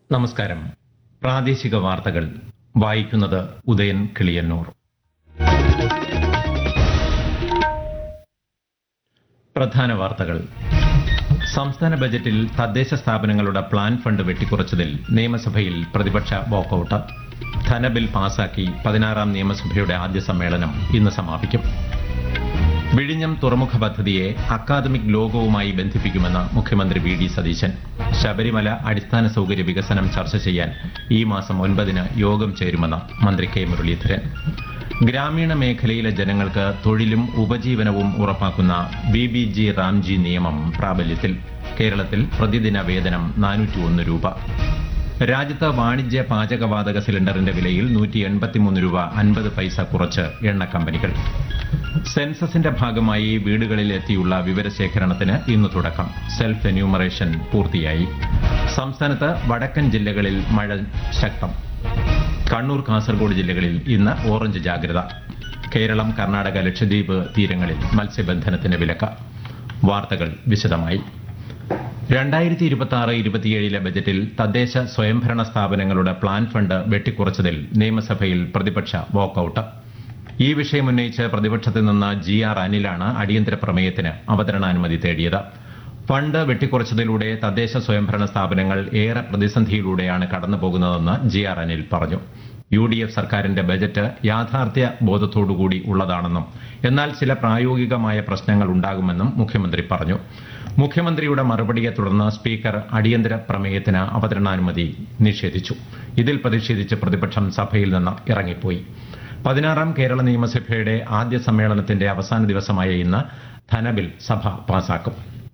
നമസ്കാരം പ്രാദേശിക വാർത്തകൾ വായിക്കുന്നത് ഉദയൻ കിളിയന്നൂർ പ്രധാന വാർത്തകൾ സംസ്ഥാന ബജറ്റിൽ തദ്ദേശ സ്ഥാപനങ്ങളുടെ പ്ലാൻ ഫണ്ട് വെട്ടിക്കുറച്ചതിൽ നിയമസഭയിൽ പ്രതിപക്ഷ വാക്കൌട്ട് ധനബിൽ പാസാക്കി പതിനാറാം നിയമസഭയുടെ ആദ്യ സമ്മേളനം ഇന്ന് സമാപിക്കും വിഴിഞ്ഞം തുറമുഖ പദ്ധതിയെ അക്കാദമിക് ലോകവുമായി ബന്ധിപ്പിക്കുമെന്ന് മുഖ്യമന്ത്രി വി ഡി സതീശൻ ശബരിമല അടിസ്ഥാന സൌകര്യ വികസനം ചർച്ച ചെയ്യാൻ ഈ മാസം ഒൻപതിന് യോഗം ചേരുമെന്ന് മന്ത്രി കെ മുരളീധരൻ ഗ്രാമീണ മേഖലയിലെ ജനങ്ങൾക്ക് തൊഴിലും ഉപജീവനവും ഉറപ്പാക്കുന്ന ബി ബി ജി റാംജി നിയമം പ്രാബല്യത്തിൽ കേരളത്തിൽ പ്രതിദിന വേതനം നാനൂറ്റി രൂപ രാജ്യത്ത് വാണിജ്യ പാചകവാതക സിലിണ്ടറിന്റെ വിലയിൽ നൂറ്റി എൺപത്തിമൂന്ന് രൂപ അൻപത് പൈസ കുറച്ച് എണ്ണ കമ്പനികൾ സെൻസസിന്റെ ഭാഗമായി വീടുകളിൽ എത്തിയുള്ള വിവരശേഖരണത്തിന് ഇന്ന് തുടക്കം സെൽഫ് എന്യൂമറേഷൻ പൂർത്തിയായി സംസ്ഥാനത്ത് വടക്കൻ ജില്ലകളിൽ മഴ ശക്തം കണ്ണൂർ കാസർഗോഡ് ജില്ലകളിൽ ഇന്ന് ഓറഞ്ച് ജാഗ്രത കേരളം കർണാടക ലക്ഷദ്വീപ് തീരങ്ങളിൽ മത്സ്യബന്ധനത്തിന് വിലക്ക് വാർത്തകൾ വിശദമായി രണ്ടായിരത്തി ഇരുപത്തി ആറ് ഇരുപത്തിയേഴിലെ ബജറ്റിൽ തദ്ദേശ സ്വയംഭരണ സ്ഥാപനങ്ങളുടെ പ്ലാൻ ഫണ്ട് വെട്ടിക്കുറച്ചതിൽ നിയമസഭയിൽ പ്രതിപക്ഷ വാക്കൌട്ട് ഈ വിഷയം ഉന്നയിച്ച് പ്രതിപക്ഷത്തിൽ നിന്ന് ജി ആർ അനിലാണ് അടിയന്തര പ്രമേയത്തിന് അവതരണാനുമതി തേടിയത് ഫണ്ട് വെട്ടിക്കുറച്ചതിലൂടെ തദ്ദേശ സ്വയംഭരണ സ്ഥാപനങ്ങൾ ഏറെ പ്രതിസന്ധിയിലൂടെയാണ് കടന്നുപോകുന്നതെന്ന് ജി ആർ അനിൽ പറഞ്ഞു യു ഡി എഫ് സർക്കാരിന്റെ ബജറ്റ് യാഥാർത്ഥ്യ ബോധത്തോടുകൂടി ഉള്ളതാണെന്നും എന്നാൽ ചില പ്രായോഗികമായ പ്രശ്നങ്ങൾ ഉണ്ടാകുമെന്നും മുഖ്യമന്ത്രി പറഞ്ഞു മുഖ്യമന്ത്രിയുടെ മറുപടിയെ തുടർന്ന് സ്പീക്കർ അടിയന്തര പ്രമേയത്തിന് അവതരണാനുമതി നിഷേധിച്ചു ഇതിൽ പ്രതിഷേധിച്ച് പ്രതിപക്ഷം സഭയിൽ നിന്ന് ഇറങ്ങിപ്പോയി പതിനാറാം കേരള നിയമസഭയുടെ ആദ്യ സമ്മേളനത്തിന്റെ അവസാന ദിവസമായ ഇന്ന് ധനബിൽ സഭ പാസാക്കും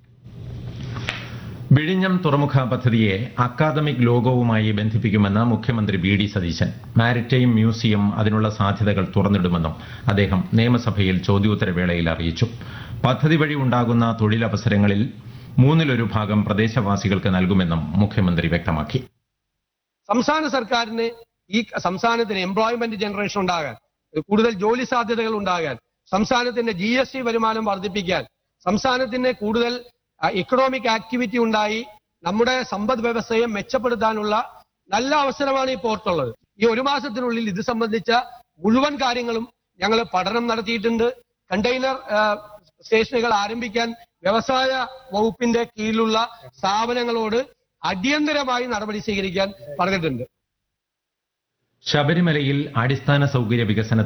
വിഴിഞ്ഞം തുറമുഖ പദ്ധതിയെ അക്കാദമിക് ലോകവുമായി ബന്ധിപ്പിക്കുമെന്ന് മുഖ്യമന്ത്രി V D Satheesan maritime museum അതിനുള്ള സാധ്യതകൾ തുറന്നിടുമെന്നും അദ്ദേഹം നിയമസഭയിൽ ചോദ്യോത്തരവേളയിൽ അറിയിച്ചു പദ്ധതി വഴി ഉണ്ടാകുന്ന തൊഴിലവസരങ്ങളിൽ മൂന്നിലൊരു ഭാഗം പ്രദേശവാസികൾക്ക് നൽകുമെന്നും മുഖ്യമന്ത്രി വ്യക്തമാക്കി സംസ്ഥാന സർക്കാരിന് ഈ സംസ്ഥാനത്തിന് എംപ്ലോയ്മെന്റ് ജനറേഷൻ ഉണ്ടാകാൻ കൂടുതൽ ജോലി സാധ്യതകൾ ഉണ്ടാകാൻ സംസ്ഥാനത്തിന്റെ ജി എസ് ടി വരുമാനം വർദ്ധിപ്പിക്കാൻ സംസ്ഥാനത്തിന് കൂടുതൽ ഇക്കണോമിക് ആക്ടിവിറ്റി ഉണ്ടായി നമ്മുടെ സമ്പദ് വ്യവസ്ഥയെ മെച്ചപ്പെടുത്താനുള്ള നല്ല അവസരമാണ് ഈ പോർട്ടുള്ളത് ഈ ഒരു മാസത്തിനുള്ളിൽ ഇത് സംബന്ധിച്ച മുഴുവൻ കാര്യങ്ങളും ഞങ്ങൾ പഠനം നടത്തിയിട്ടുണ്ട് കണ്ടെയ്നർ സ്റ്റേഷനുകൾ ആരംഭിക്കാൻ വ്യവസായ വകുപ്പിന്റെ കീഴിലുള്ള സ്ഥാപനങ്ങളോട് അടിയന്തരമായി നടപടി സ്വീകരിക്കാൻ പറഞ്ഞിട്ടുണ്ട് ശബരിമലയിൽ അടിസ്ഥാന സൌകര്യ വികസന